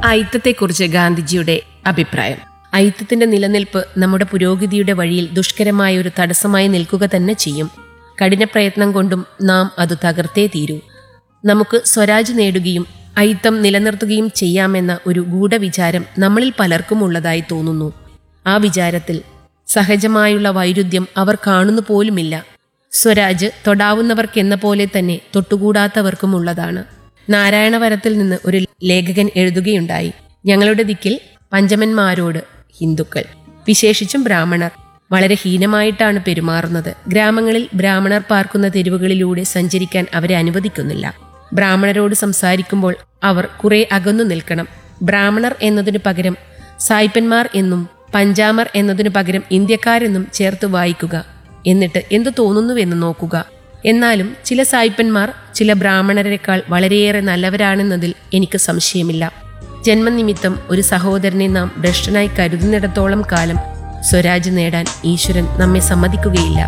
അയിത്തത്തെക്കുറിച്ച് ഗാന്ധിജിയുടെ അഭിപ്രായം അയിത്തത്തിന്റെ നിലനിൽപ്പ് നമ്മുടെ പുരോഗതിയുടെ വഴിയിൽ ദുഷ്കരമായ ഒരു തടസ്സമായി നിൽക്കുക തന്നെ ചെയ്യും കഠിന പ്രയത്നം കൊണ്ടും നാം അത് തകർത്തേ തീരൂ നമുക്ക് സ്വരാജ് നേടുകയും അയിത്തം നിലനിർത്തുകയും ചെയ്യാമെന്ന ഒരു ഗൂഢവിചാരം നമ്മളിൽ പലർക്കും ഉള്ളതായി തോന്നുന്നു ആ വിചാരത്തിൽ സഹജമായുള്ള വൈരുദ്ധ്യം അവർ കാണുന്നു പോലുമില്ല സ്വരാജ് തൊടാവുന്നവർക്കെന്ന പോലെ തന്നെ തൊട്ടുകൂടാത്തവർക്കും ഉള്ളതാണ് നാരായണവരത്തിൽ നിന്ന് ഒരു ലേഖകൻ എഴുതുകയുണ്ടായി ഞങ്ങളുടെ ദിക്കിൽ പഞ്ചമന്മാരോട് ഹിന്ദുക്കൾ വിശേഷിച്ചും ബ്രാഹ്മണർ വളരെ ഹീനമായിട്ടാണ് പെരുമാറുന്നത് ഗ്രാമങ്ങളിൽ ബ്രാഹ്മണർ പാർക്കുന്ന തെരുവുകളിലൂടെ സഞ്ചരിക്കാൻ അവരെ അനുവദിക്കുന്നില്ല ബ്രാഹ്മണരോട് സംസാരിക്കുമ്പോൾ അവർ കുറെ അകന്നു നിൽക്കണം ബ്രാഹ്മണർ എന്നതിനു പകരം സായിപ്പന്മാർ എന്നും പഞ്ചാമർ എന്നതിനു പകരം ഇന്ത്യക്കാരെന്നും ചേർത്ത് വായിക്കുക എന്നിട്ട് എന്തു തോന്നുന്നുവെന്ന് നോക്കുക എന്നാലും ചില സായിപ്പന്മാർ ചില ബ്രാഹ്മണരെക്കാൾ വളരെയേറെ നല്ലവരാണെന്നതിൽ എനിക്ക് സംശയമില്ല ജന്മനിമിത്തം ഒരു സഹോദരനെ നാം ഭ്രഷ്ടനായി കരുതുന്നിടത്തോളം കാലം സ്വരാജ് നേടാൻ ഈശ്വരൻ നമ്മെ സമ്മതിക്കുകയില്ല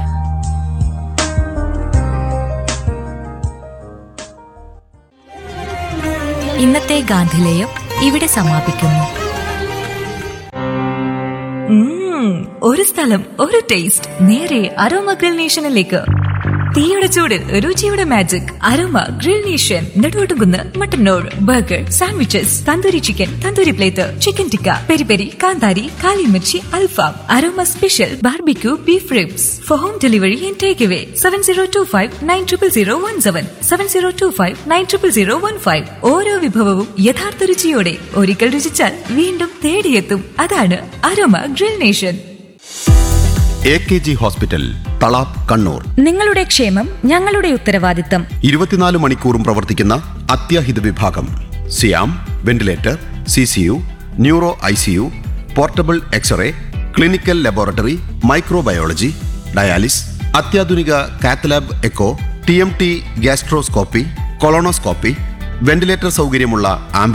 ഇന്നത്തെ ഗാന്ധിലേയം ഇവിടെ സമാപിക്കുന്നു ഉം, ഒരു സ്ഥലം ഒരു ടേസ്റ്റ് നേരെ അരോമ ഗ്രിൽ നേഷനിലേക്ക് തീയുടെ ചൂടിൽ രുചിയുടെ magic Aroma Grill Nation Neduvattukunnu Mattannur burger sandwiches tandoori chicken tandoori plate chicken tikka peri peri കാന്താരി കാലിമിർച്ചി അൽഫാം Aroma special barbecue beef ribs for home delivery and takeaway seven zero two five nine triple zero one seven seven zero two five nine triple zero one five ഓരോ വിഭവവും യഥാർത്ഥ രുചിയോടെ ഒരിക്കൽ രുചിച്ചാൽ വീണ്ടും തേടിയെത്തും അതാണ് Aroma Grill Nation A K G hospital Thalap Kannur നിങ്ങളുടെ ക്ഷേമം ഞങ്ങളുടെ ഉത്തരവാദിത്തം ഇരുപത്തിനാല് മണിക്കൂറും പ്രവർത്തിക്കുന്ന അത്യാഹിത വിഭാഗം സിയാം ventilator C C U neuro I C U portable x-ray clinical laboratory microbiology dialysis അത്യാധുനിക cath lab echo T M T gastroscopy colonoscopy ventilator സൗകര്യമുള്ള ആംബുലൻസ്